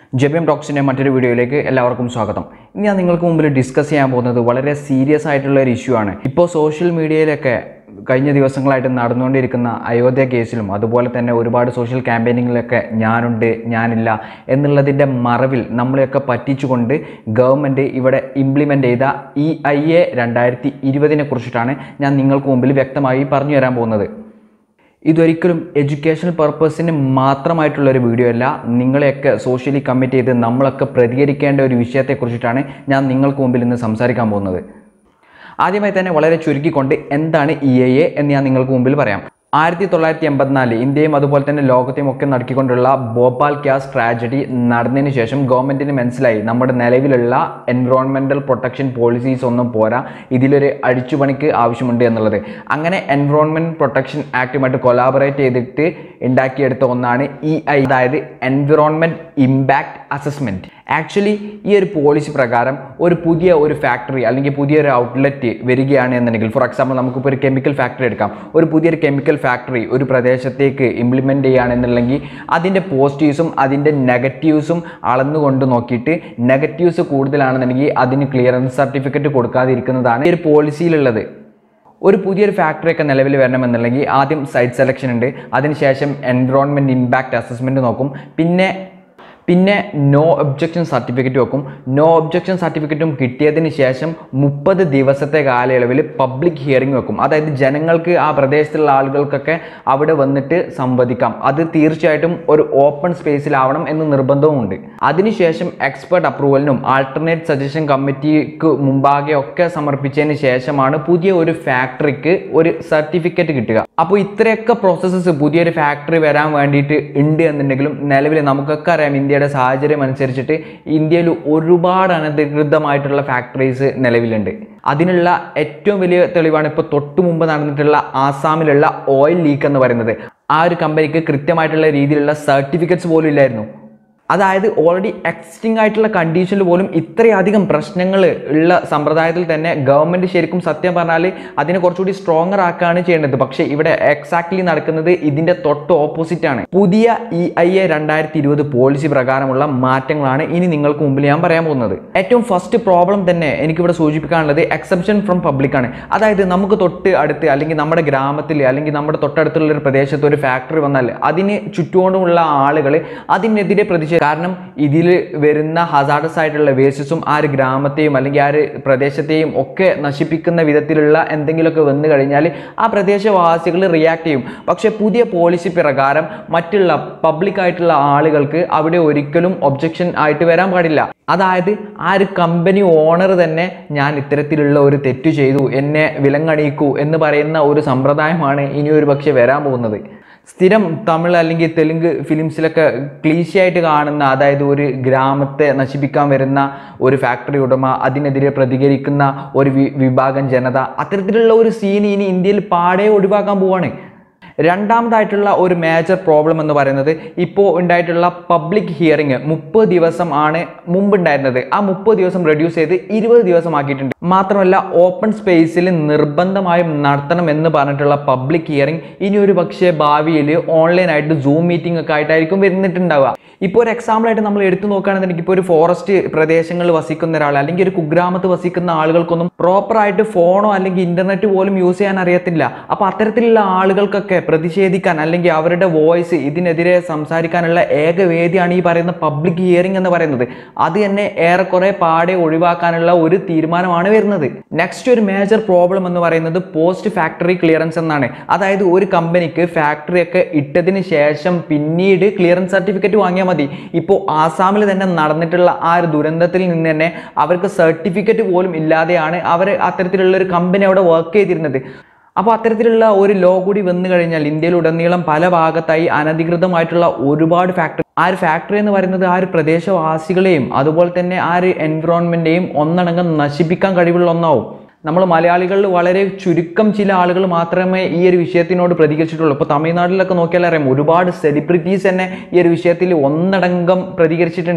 ജെബിഎം ടോക്സിൻ്റെ മറ്റൊരു വീഡിയോയിലേക്ക് എല്ലാവർക്കും സ്വാഗതം ഇന്ന് ഞാൻ നിങ്ങൾക്ക് മുമ്പിൽ ഡിസ്കസ് ചെയ്യാൻ പോകുന്നത് വളരെ സീരിയസ് ആയിട്ടുള്ള ഒരു ഇഷ്യൂ ആണ് ഇപ്പോൾ സോഷ്യൽ മീഡിയയിലൊക്കെ കഴിഞ്ഞ ദിവസങ്ങളായിട്ട് നടന്നുകൊണ്ടിരിക്കുന്ന അയോധ്യ കേസിലും അതുപോലെ തന്നെ ഒരുപാട് സോഷ്യൽ ക്യാമ്പയിനിങ്ങിലൊക്കെ ഞാനുണ്ട് ഞാനില്ല എന്നുള്ളതിൻ്റെ മറവിൽ നമ്മളെയൊക്കെ പറ്റിച്ചുകൊണ്ട് ഗവൺമെൻറ് ഇവിടെ ഇംപ്ലിമെൻ്റ് ചെയ്ത ഇ ഐ എ രണ്ടായിരത്തി ഇരുപതിനെ കുറിച്ചിട്ടാണ് ഞാൻ നിങ്ങൾക്ക് മുമ്പിൽ വ്യക്തമായി പറഞ്ഞു തരാൻ പോകുന്നത് ഇതൊരിക്കലും എഡ്യൂക്കേഷണൽ പർപ്പസിന് മാത്രമായിട്ടുള്ള ഒരു വീഡിയോ അല്ല നിങ്ങളെയൊക്കെ സോഷ്യലി കമ്മിറ്റ് ചെയ്ത് നമ്മളൊക്കെ പ്രതികരിക്കേണ്ട ഒരു വിഷയത്തെക്കുറിച്ചിട്ടാണ് ഞാൻ നിങ്ങൾക്ക് മുമ്പിൽ ഇന്ന് സംസാരിക്കാൻ പോകുന്നത് ആദ്യമായി തന്നെ വളരെ ചുരുക്കിക്കൊണ്ട് എന്താണ് ഇ എ എ എന്ന് ഞാൻ നിങ്ങൾക്ക് മുമ്പിൽ പറയാം ആയിരത്തി തൊള്ളായിരത്തി എൺപത്തിനാല് ഇന്ത്യയും അതുപോലെ തന്നെ ലോകത്തെയും ഒക്കെ നടത്തിക്കൊണ്ടുള്ള ഭോപ്പാൽ ഗ്യാസ് ട്രാജഡി നടന്നതിന് ശേഷം ഗവൺമെൻറ്റിന് മനസ്സിലായി നമ്മുടെ നിലവിലുള്ള എൻവറോൺമെൻറ്റൽ പ്രൊട്ടക്ഷൻ പോളിസീസ് ഒന്നും പോരാ ഇതിലൊരു അടിച്ചുപണിക്ക് ആവശ്യമുണ്ട് എന്നുള്ളത് അങ്ങനെ എൻവറോൺമെൻറ്റ് പ്രൊട്ടക്ഷൻ ആക്ടുമായിട്ട് കൊലാബറേറ്റ് ചെയ്തിട്ട് ഉണ്ടാക്കിയെടുത്ത ഒന്നാണ് ഇ ഐ അതായത് എൻവിറോൺമെൻറ്റ് ഇമ്പാക്റ്റ് അസസ്മെൻറ്റ് ആക്ച്വലി ഈ ഒരു പോളിസി പ്രകാരം ഒരു പുതിയ ഒരു ഫാക്ടറി അല്ലെങ്കിൽ പുതിയൊരു ഔട്ട്ലെറ്റ് വരികയാണ് എന്നുണ്ടെങ്കിൽ ഫോർ എക്സാമ്പിൾ നമുക്കിപ്പോൾ ഒരു കെമിക്കൽ ഫാക്ടറി എടുക്കാം ഒരു പുതിയൊരു കെമിക്കൽ ഫാക്ടറി ഒരു പ്രദേശത്തേക്ക് ഇംപ്ലിമെൻ്റ് ചെയ്യുകയാണെന്നുണ്ടെങ്കിൽ അതിൻ്റെ പോസിറ്റീവ്സും അതിൻ്റെ നെഗറ്റീവ്സും അളന്നുകൊണ്ട് നോക്കിയിട്ട് നെഗറ്റീവ്സ് കൂടുതലാണെന്നുണ്ടെങ്കിൽ അതിന് ക്ലിയറൻസ് സർട്ടിഫിക്കറ്റ് കൊടുക്കാതിരിക്കുന്നതാണ് ഈ ഒരു പോളിസിയിലുള്ളത് ഒരു പുതിയൊരു ഫാക്ടറി ഒക്കെ നിലവിൽ വരണമെന്നുണ്ടെങ്കിൽ ആദ്യം സൈറ്റ് സെലക്ഷൻ ഉണ്ട് അതിനുശേഷം എൻവിറോൺമെൻറ്റ് ഇമ്പാക്റ്റ് അസസ്മെൻറ്റ് നോക്കും പിന്നെ പിന്നെ നോ ഒബ്ജക്ഷൻ സർട്ടിഫിക്കറ്റ് വെക്കും നോ ഒബ്ജക്ഷൻ സർട്ടിഫിക്കറ്റും കിട്ടിയതിന് ശേഷം മുപ്പത് ദിവസത്തെ കാലയളവിൽ പബ്ലിക് ഹിയറിംഗ് വെക്കും അതായത് ജനങ്ങൾക്ക് ആ പ്രദേശത്തുള്ള ആളുകൾക്കൊക്കെ അവിടെ വന്നിട്ട് സംവദിക്കാം അത് തീർച്ചയായിട്ടും ഒരു ഓപ്പൺ സ്പേസിലാവണം എന്ന് നിർബന്ധവുമുണ്ട് അതിനുശേഷം എക്സ്പെർട്ട് അപ്രൂവലിനും ആൾട്ടർനേറ്റ് സജഷൻ കമ്മിറ്റിക്ക് മുമ്പാകെ ഒക്കെ സമർപ്പിച്ചതിന് ശേഷമാണ് പുതിയ ഒരു ഫാക്ടറിക്ക് ഒരു സർട്ടിഫിക്കറ്റ് കിട്ടുക അപ്പോൾ ഇത്രയൊക്കെ പ്രോസസ്സസ് പുതിയൊരു ഫാക്ടറി വരാൻ വേണ്ടിയിട്ട് ഉണ്ട് എന്നുണ്ടെങ്കിലും നിലവിൽ നമുക്കൊക്കെ അറിയാം ഇന്ത്യയുടെ സാഹചര്യം അനുസരിച്ചിട്ട് ഇന്ത്യയിൽ ഒരുപാട് അനധികൃതമായിട്ടുള്ള ഫാക്ടറീസ് നിലവിലുണ്ട് അതിനുള്ള ഏറ്റവും വലിയ തെളിവാണ് ഇപ്പോൾ തൊട്ട് മുമ്പ് നടന്നിട്ടുള്ള ആസാമിലുള്ള ഓയിൽ ലീക്ക് എന്ന് പറയുന്നത് ആ ഒരു കമ്പനിക്ക് കൃത്യമായിട്ടുള്ള രീതിയിലുള്ള സർട്ടിഫിക്കറ്റ്സ് പോലും ഇല്ലായിരുന്നു അതായത് ഓൾറെഡി എക്സിസ്റ്റിംഗ് ആയിട്ടുള്ള കണ്ടീഷനിൽ പോലും ഇത്രയധികം പ്രശ്നങ്ങൾ ഉള്ള സമ്പ്രദായത്തിൽ തന്നെ ഗവൺമെൻറ് ശരിക്കും സത്യം പറഞ്ഞാൽ അതിനെ കുറച്ചുകൂടി സ്ട്രോങ്ങർ ആക്കുകയാണ് ചെയ്യേണ്ടത് പക്ഷേ ഇവിടെ എക്സാക്ട്ലി നടക്കുന്നത് ഇതിൻ്റെ തൊട്ട് ഓപ്പോസിറ്റ് ആണ് പുതിയ ഇ ഐ എ രണ്ടായിരത്തി ഇരുപത് പോളിസി പ്രകാരമുള്ള മാറ്റങ്ങളാണ് ഇനി നിങ്ങൾക്ക് മുമ്പിൽ ഞാൻ പറയാൻ പോകുന്നത് ഏറ്റവും ഫസ്റ്റ് പ്രോബ്ലം തന്നെ എനിക്കിവിടെ സൂചിപ്പിക്കാനുള്ളത് എക്സെപ്ഷൻ ഫ്രം പബ്ലിക് ആണ് അതായത് നമുക്ക് തൊട്ട് അടുത്ത് അല്ലെങ്കിൽ നമ്മുടെ ഗ്രാമത്തിൽ അല്ലെങ്കിൽ നമ്മുടെ തൊട്ടടുത്തുള്ള ഒരു പ്രദേശത്ത് ഒരു ഫാക്ടറി വന്നാൽ അതിന് ചുറ്റുകൊണ്ടുമുള്ള ആളുകൾ അതിനെതിരെ പ്രതിഷേധം കാരണം ഇതിൽ വരുന്ന ഹസാഡസ് ആയിട്ടുള്ള വേസ്റ്റസും ആ ഒരു ഗ്രാമത്തെയും അല്ലെങ്കിൽ ആ ഒരു പ്രദേശത്തെയും ഒക്കെ നശിപ്പിക്കുന്ന വിധത്തിലുള്ള എന്തെങ്കിലുമൊക്കെ വന്നു കഴിഞ്ഞാൽ ആ പ്രദേശവാസികൾ റിയാക്ട് ചെയ്യും പക്ഷേ പുതിയ പോളിസി പ്രകാരം മറ്റുള്ള പബ്ലിക് ആയിട്ടുള്ള ആളുകൾക്ക് അവിടെ ഒരിക്കലും ഒബ്ജക്ഷൻ ആയിട്ട് വരാൻ പാടില്ല അതായത് ആ ഒരു കമ്പനി ഓണർ തന്നെ ഞാൻ ഇത്തരത്തിലുള്ള ഒരു തെറ്റ് ചെയ്തു എന്നെ വിലങ്ങണിയിക്കൂ എന്ന് പറയുന്ന ഒരു സമ്പ്രദായമാണ് ഇനി ഒരു പക്ഷേ വരാൻ പോകുന്നത് സ്ഥിരം തമിഴ് അല്ലെങ്കിൽ തെലുങ്ക് ഫിലിംസിലൊക്കെ ക്ലീശയായിട്ട് കാണുന്ന അതായത് ഒരു ഗ്രാമത്തെ നശിപ്പിക്കാൻ വരുന്ന ഒരു ഫാക്ടറി ഉടമ അതിനെതിരെ പ്രതികരിക്കുന്ന ഒരു വി- വിഭാഗം ജനത അത്തരത്തിലുള്ള ഒരു സീൻ ഇനി ഇന്ത്യയിൽ പാടെ ഒഴിവാക്കാൻ പോവാണ് രണ്ടാമതായിട്ടുള്ള ഒരു മേജർ പ്രോബ്ലം എന്ന് പറയുന്നത് ഇപ്പോൾ ഉണ്ടായിട്ടുള്ള പബ്ലിക് ഹിയറിംഗ് മുപ്പത് ദിവസം ആണ് മുമ്പ് ഉണ്ടായിരുന്നത് ആ മുപ്പത് ദിവസം റെഡ്യൂസ് ചെയ്ത് ഇരുപത് ദിവസം ആക്കിയിട്ടുണ്ട് മാത്രമല്ല ഓപ്പൺ സ്പേസിൽ നിർബന്ധമായും നടത്തണം എന്ന് പറഞ്ഞിട്ടുള്ള പബ്ലിക് ഹിയറിംഗ് ഇനി ഒരു പക്ഷേ ഭാവിയിൽ ഓൺലൈനായിട്ട് സൂം മീറ്റിംഗ് ഒക്കെ ആയിട്ടായിരിക്കും വരുന്നിട്ടുണ്ടാവുക ഇപ്പോൾ ഒരു എക്സാമ്പിൾ ആയിട്ട് നമ്മൾ എടുത്തു നോക്കുകയാണെന്നുണ്ടെങ്കിൽ ഇപ്പോൾ ഒരു ഫോറസ്റ്റ് പ്രദേശങ്ങളിൽ വസിക്കുന്ന ഒരാൾ അല്ലെങ്കിൽ ഒരു കുഗ്രാമത്ത് വസിക്കുന്ന ആളുകൾക്കൊന്നും പ്രോപ്പർ ആയിട്ട് ഫോണോ അല്ലെങ്കിൽ ഇന്റർനെറ്റ് പോലും യൂസ് ചെയ്യാൻ അറിയത്തില്ല അപ്പോൾ അത്തരത്തിലുള്ള ആളുകൾക്കൊക്കെ പ്രതിഷേധിക്കാൻ അല്ലെങ്കിൽ അവരുടെ വോയിസ് ഇതിനെതിരെ സംസാരിക്കാനുള്ള ഏക വേദിയാണ് ഈ പറയുന്ന പബ്ലിക് ഹിയറിംഗ് എന്ന് പറയുന്നത് അത് തന്നെ ഏറെക്കുറെ പാടെ ഒഴിവാക്കാനുള്ള ഒരു തീരുമാനമാണ് വരുന്നത് നെക്സ്റ്റ് ഒരു മേജർ പ്രോബ്ലം എന്ന് പറയുന്നത് പോസ്റ്റ് ഫാക്ടറി ക്ലിയറൻസ് എന്നാണ് അതായത് ഒരു കമ്പനിക്ക് ഫാക്ടറി ഒക്കെ ഇട്ടതിന് ശേഷം പിന്നീട് ക്ലിയറൻസ് സർട്ടിഫിക്കറ്റ് വാങ്ങിയാൽ മതി ഇപ്പോൾ ആസാമിൽ തന്നെ നടന്നിട്ടുള്ള ആ ഒരു ദുരന്തത്തിൽ നിന്ന് തന്നെ അവർക്ക് സർട്ടിഫിക്കറ്റ് പോലും ഇല്ലാതെയാണ് അവർ അത്തരത്തിലുള്ള ഒരു കമ്പനി അവിടെ വർക്ക് ചെയ്തിരുന്നത് അപ്പോൾ അത്തരത്തിലുള്ള ഒരു ലോ കൂടി വന്നു കഴിഞ്ഞാൽ ഇന്ത്യയിൽ ഉടനീളം പല ഭാഗത്തായി അനധികൃതമായിട്ടുള്ള ഒരുപാട് ഫാക്ടറി ആ ഒരു ഫാക്ടറി എന്ന് പറയുന്നത് ആ ഒരു പ്രദേശവാസികളെയും അതുപോലെ തന്നെ ആ ഒരു എൻവിറോൺമെൻറ്റെയും ഒന്നടങ്കം നശിപ്പിക്കാൻ കഴിവുള്ള ഒന്നാവും നമ്മൾ മലയാളികളിൽ വളരെ ചുരുക്കം ചില ആളുകൾ മാത്രമേ ഈ ഒരു വിഷയത്തിനോട് പ്രതികരിച്ചിട്ടുള്ളൂ ഇപ്പോൾ തമിഴ്നാട്ടിലൊക്കെ നോക്കിയാൽ അറിയാം ഒരുപാട് സെലിബ്രിറ്റീസ് തന്നെ ഈ ഒരു വിഷയത്തിൽ ഒന്നടങ്കം പ്രതികരിച്ചിട്ടുണ്ട്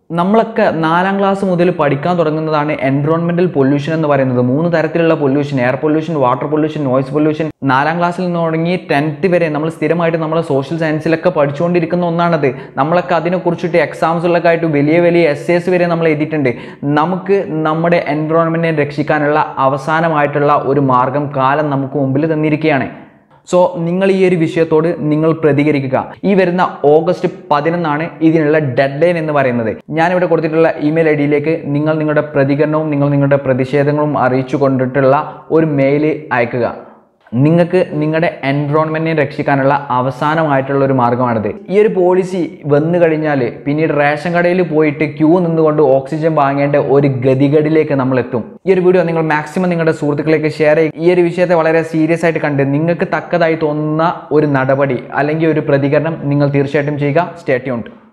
നമ്മളൊക്കെ നാലാം ക്ലാസ് മുതൽ പഠിക്കാൻ തുടങ്ങുന്നതാണ് എൻവറോൺമെന്റൽ പൊല്യൂഷൻ എന്ന് പറയുന്നത് മൂന്ന് തരത്തിലുള്ള pollution air pollution water pollution noise pollution നാലാം ക്ലാസ്സിൽ നിന്ന് തുടങ്ങി ടെൻത്ത് വരെ നമ്മൾ സ്ഥിരമായിട്ട് നമ്മൾ സോഷ്യൽ സയൻസിലൊക്കെ പഠിച്ചുകൊണ്ടിരിക്കുന്ന ഒന്നാണത് നമ്മളൊക്കെ അതിനെക്കുറിച്ചിട്ട് എക്സാംസുകളൊക്കെ ആയിട്ട് വലിയ വലിയ എസ് എസ് വരെ നമ്മൾ എഴുതിയിട്ടുണ്ട് നമുക്ക് നമ്മുടെ എൻവറോൺമെന്റിനെ രക്ഷിക്കാനുള്ള അവസാനമായിട്ടുള്ള ഒരു മാർഗം കാലം നമുക്ക് മുമ്പിൽ തന്നിരിക്കുകയാണ് സോ നിങ്ങൾ ഈ ഒരു വിഷയത്തോട് നിങ്ങൾ പ്രതികരിക്കുക ഈ വരുന്ന ഓഗസ്റ്റ് പതിനൊന്നാണ് ഇതിനുള്ള ഡെഡ് ലൈൻ എന്ന് പറയുന്നത് ഞാനിവിടെ കൊടുത്തിട്ടുള്ള ഇമെയിൽ ഐ ഡിയിലേക്ക് നിങ്ങൾ നിങ്ങളുടെ പ്രതികരണവും നിങ്ങൾ നിങ്ങളുടെ പ്രതിഷേധങ്ങളും അറിയിച്ചു കൊണ്ടിട്ടുള്ള ഒരു മെയിൽ അയക്കുക നിങ്ങൾക്ക് നിങ്ങളുടെ എൻവറോൺമെന്റിനെ രക്ഷിക്കാനുള്ള അവസാനമായിട്ടുള്ള ഒരു മാർഗമാണിത് ഈ ഒരു പോളിസി വന്നു കഴിഞ്ഞാൽ പിന്നീട് റേഷൻ കടയിൽ പോയിട്ട് ക്യൂ നിന്നുകൊണ്ട് ഓക്സിജൻ വാങ്ങേണ്ട ഒരു ഗതികേടിലേക്ക് നമ്മൾ എത്തും ഈ ഒരു വീഡിയോ നിങ്ങൾ മാക്സിമം നിങ്ങളുടെ സുഹൃത്തുക്കളിലേക്ക് ഷെയർ ചെയ്യുക ഈ ഒരു വിഷയത്തെ വളരെ സീരിയസ് ആയിട്ട് കണ്ട് നിങ്ങൾക്ക് തക്കതായി തോന്നുന്ന ഒരു നടപടി അല്ലെങ്കിൽ ഒരു പ്രതികരണം നിങ്ങൾ തീർച്ചയായിട്ടും ചെയ്യുക സ്റ്റേറ്റ്യൂണ്ട്